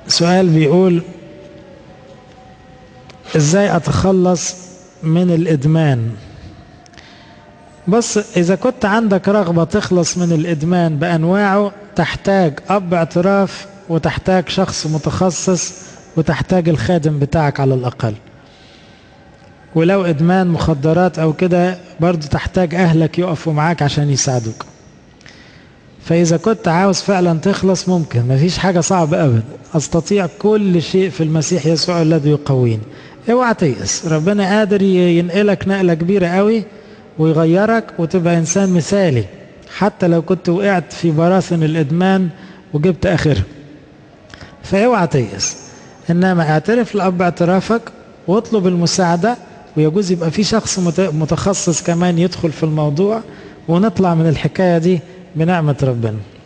سؤال بيقول ازاي اتخلص من الادمان بص اذا كنت عندك رغبة تخلص من الادمان بانواعه تحتاج اب اعتراف وتحتاج شخص متخصص وتحتاج الخادم بتاعك على الاقل ولو ادمان مخدرات او كده برضو تحتاج اهلك يقفوا معاك عشان يساعدوك فاذا كنت عاوز فعلا تخلص ممكن مفيش حاجة صعبة ابدا استطيع كل شيء في المسيح يسوع الذي يقويني اوعى تيأس ربنا قادر ينقلك نقلة كبيرة قوي ويغيرك وتبقى انسان مثالي حتى لو كنت وقعت في براثن الادمان وجبت اخرها فاوعى تيأس انما اعترف لاب اعترافك واطلب المساعدة ويجوز يبقى في شخص متخصص كمان يدخل في الموضوع ونطلع من الحكاية دي بنعمة ربنا